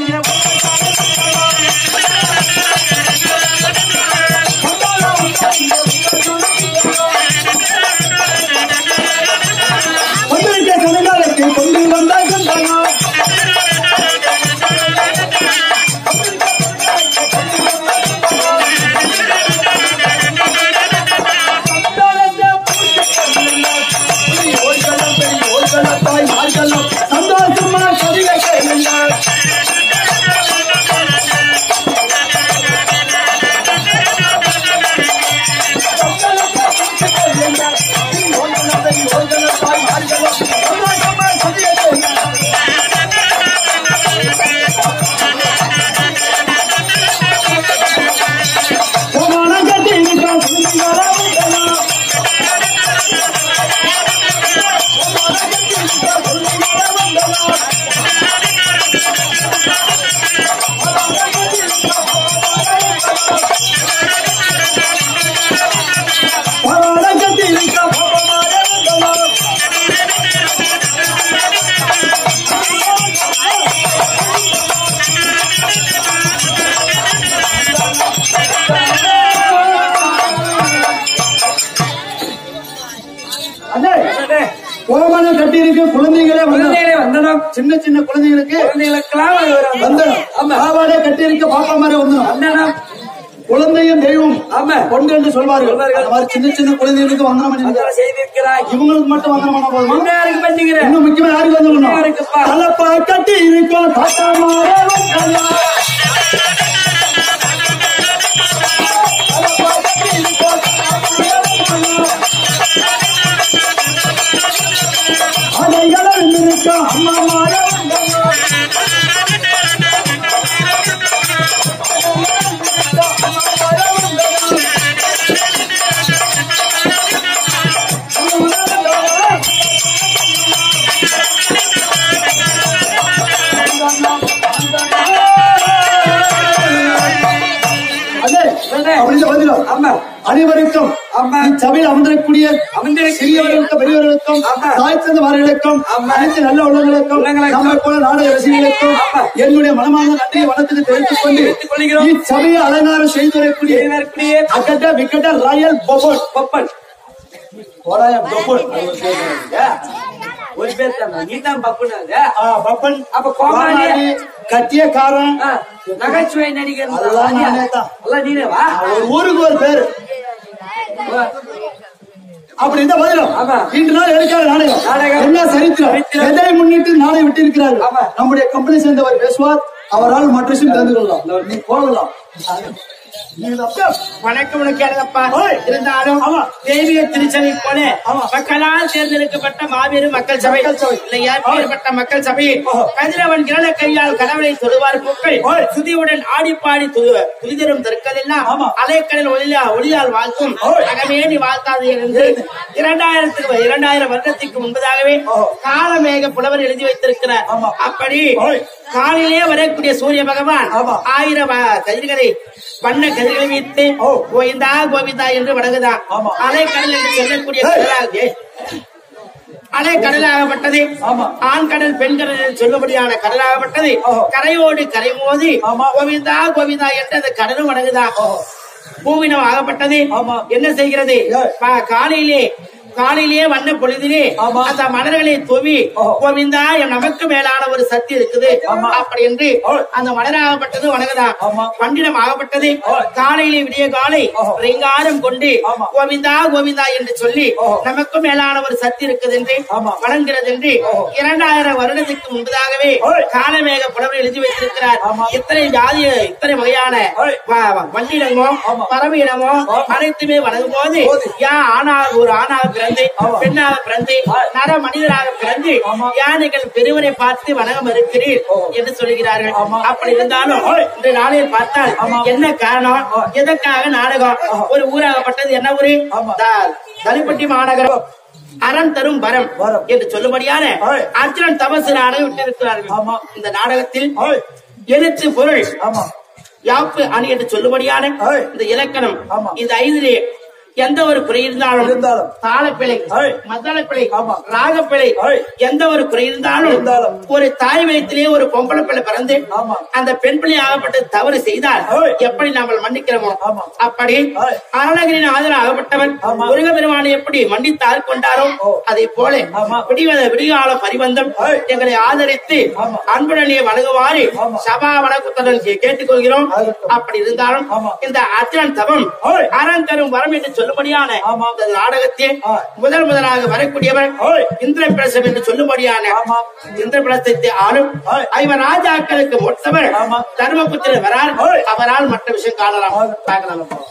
வந்திருக்க கனகாலத்தை கொண்டு வந்தாய் சந்தானா சந்தோஷமா கவிதை கேளுங்கள் அண்ணே, கோமணம் கட்டி இருக்க குழந்தைகளே வந்தனம். குழந்தைகளே வந்தனம் சின்ன சின்ன குழந்தைகளுக்கு குழந்தைகளுக்கெல்லாம் அது ஒரு வந்தனம் ஆமா பாவாடை கட்டி இருக்க பாப்பா மாதிரி வந்தனம் வந்தனம் குழந்தையும் தெய்வம் ஆமா கொண்டு என்று சொல்வார்கள் சொல்வார்கள். அந்த மாதிரி சின்ன சின்ன குழந்தைகளுக்கு வந்தனம் பண்ணிருக்காங்க அதெல்லாம் செய்திருக்கிறாய் இவங்களுக்கு மட்டும் வந்தனம் பண்ண போதுமா இன்னாருக்கு பண்ணுகிறேன் இன்னும் முக்கியமா யாருக்கு வந்து யாருக்குப்பா? தலப்பா கட்டி இருக்கும் தாத்தா மாரே வந்தனம். தலப்பா கட்டி இருக்கும் தாத்தா மாரே வந்தனம். அலைகளும் இருக்கும் அம்மா மாரே வந்தனம். அண்ணே, அண்ணே. அப்படின்னு பதிலும் ஆமா அனைவருக்கும் ஆமா. சபையில் அமர்ந்திருக்கூடிய அமர்ந்திருக்கூடிய சிறியவர்களுக்கும் பெரியவர்களுக்கும் ஆமா. தாய் தந்தவார்களுக்கும் ஆமா. அனைத்து நல்ல உள்ளங்களுக்கும் உள்ளங்களுக்கும். நம்மை போல நாடக ரசிகர்களுக்கும் ஆமா. என்னுடைய மனமார்ந்த நன்றியை வணக்கத்தை தெரிவித்துக் கொண்டு தெரிவித்துக் கொள்கிறோம். இச்சபையை அலங்காரம் செய்து வரக்கூடிய செய்திருக்கூடிய அக்கட்ட விக்கட்ட ராயல் பொபல் பப்பன் போராய பொபல் ஒரு பேர் தான் நீ தான் பப்புன்னு அது. பப்பன் அப்ப கோமாளி. கோமாளி, கட்டிய காரன் ஆ, நகைச்சுவை நடிகர் அதெல்லாம் நானே தான். எல்லாம் நீனே வா ஒரு ஊருக்கு ஒரு பேரு அப்படி இந்த பதிலும் ஆமா. இன்று நாள் எடுக்காத நாடகம் நாடகம். என்ன சரித்திரம் சரித்திரம். எதை முன்னிட்டு நாளை விட்டு இருக்கிறார்கள் ஆமா. நம்முடைய கம்பெனி சேர்ந்தவர் பேசுவார் அவரால் மற்ற விஷயம் தெரிந்து கொள்ளலாம் நீ போகலாம் நீ அப்ப வணக்கம் உனக்கு எனதப்பா ஓய். இருந்தாலும் ஆமா. தெய்வீக திருச்சபை போல ஆமா. மக்களால் தேர்ந்தெடுக்கப்பட்ட மாபெரும் மக்கள் சபை மக்கள் சபை. இல்லையா பேர்பட்ட மக்கள் சபை ஓஹோ. கதிரவன் கிரண கையால் கடவுளை தொழுவார் பூக்கள் ஓய். சுதியுடன் ஆடிப்பாடி துது- துதிதரும் தெற்கள் எல்லாம் ஆமா. அலைக்கடல் ஒளியா ஒளியால் வாழ்த்தும் ஓய். அகமே நீ வாழ்த்தாது என்று இரண்டாயிரத்துக்கு இரண்டாயிரம் வருடத்துக்கு முன்பதாகவே ஓஹோ. காலமேக புலவர் எழுதி வைத்திருக்கிறார் ஆமா. அப்படி ஓய். காலையிலே வரக்கூடிய சூரிய பகவான் ஆமா. ஆயிரம் வ- கதிர்களை வண்ண கதிர்களை வைத்து ஓ. கோவிந்தா கோவிந்தா என்று வணங்குதான் ஆமா. அலை கடல் என்று சொல்லக்கூடிய ஏய். கடலாக அலை கடலாகப்பட்டது ஆமா. ஆண் கடல் பெண் கடல் என்று சொல்லும்படியான கடலாகப்பட்டது ஓஹோ. கரையோடு கரை மோதி ஆமா. கோவிந்தா கோவிந்தா என்று அந்த கடலும் வணங்குதான் பூவினம் ஆகப்பட்டது ஆமா. என்ன செய்கிறது ஏய். பா- காலையிலே காலையிலேயே வண்ண பொழுதிலே ஆமா. அந்த மலர்களை தூவி ஓஹோ. கோவிந்தா என் நமக்கு மேலான ஒரு சக்தி இருக்குது ஆமா. அப்படி என்று ஓய். அந்த மலராகப்பட்டது வணங்குதான் ஆமா. பண்டினம் ஆகப்பட்டது ஓய். காலையிலே விடிய காலை ஓஹோ. ரிங்காரம் கொண்டு ஆமா. கோவிந்தா கோவிந்தா என்று சொல்லி ஓஹோ. நமக்கு மேலான ஒரு சக்தி இருக்குது என்று ஆமா. வணங்குகிறது என்று ஓஹோ. இரண்டாயிரம் வருடத்துக்கு முன்பதாகவே ஓய். காலமேக புலவர் எழுதி வைத்திருக்கிறார் ஆமா. இத்தனை ஜாதி இத்தனை வகையான ஓய். வ- வ- வண்டினமோ ஆமா. பறவை இனமோ ஆமா. அனைத்துமே வணங்கும் போது போது. யா ஆணாக ஒரு ஆணாக பிறந்து ஆமா. பெண்ணாக பிறந்து நர மனிதராக பிறந்து ஆமா. யானைகள் பெருவரை பார்த்து வணங்க மறுக்கிறீர் ஓ. என்று சொல்கிறார்கள் ஆமா. அப்படி இருந்தாலும் ஓய். இந்த நாளில் பார்த்தால் ஆமா. என்ன காரணம் எதற்காக நாடகம் ஒரு ஊராகப்பட்டது என்ன ஊரு ஆமா. த- தனிப்பட்டி மாநகரம் அறம் தரும் வரம் வரம். என்று சொல்லும்படியான ஓய். அர்ஜுனன் தபசு நாடகம் விட்டிருக்கிறார்கள் ஆமா. இந்த நாடகத்தில் ஓய். எழுத்து பொருள் ஆமா யாப்பு அணி என்று சொல்லும்படியான ஓய். இந்த இலக்கணம் ஆமா. இந்த ஐந்திலே எந்த ஒரு குறை இருந்தாலும் இருந்தாலும். தாளப்பிழை ஐ. மத்தளப்பிழை ஆமா. ராகப்பிழை ஐ. எந்த ஒரு குறை இருந்தாலும் இருந்தாலும். ஒரு தாய் வயிற்றிலே ஒரு பொம்பளை பிள்ளை பிறந்து ஆமா. அந்த பெண் பிள்ளை ஆகப்பட்ட தவறு செய்தால் ஐ. எப்படி நாம் மன்னிக்கிறோமோ ஆமா. அப்படி ஐ. அருணகிரின் ஆதரவு ஆகப்பட்டவன் ஆமா. முருகபெருமானை எப்படி மன்னித்து ஆட்கொண்டாரோ ஓ. அதே போல ஆமா. விடிவத விடிகால பரிவந்தம் ஐ. எங்களை ஆதரித்து ஆமா. அன்புடனே வணங்குவாரு ஆமா. சபா வணக்கத்துடன் கே- கேட்டுக்கொள்கிறோம் ஆகட்டும். அப்படி இருந்தாலும் ஆமா. இந்த அர்ஜுனன் தவம் ஐ. அரண் தரும் வரம் என்று சொல்லும்படியான ஆமா. இந்த நாடகத்தில் ஆ. முதல் முதலாக வரக்கூடியவர் ஐ. இந்திர பிரசம் என்று சொல்லும்படியான ஆமா. இந்திர பிரசத்தை ஆளும் ஐ. ஐவர் ராஜாக்களுக்கு மொத்தவர் ஆமா. தர்மபுத்திரர் வரார் ஐ. அவரால் மற்ற விஷயம் காணலாம் ஆகட்டும். பார்க்கலாம் அப்போ.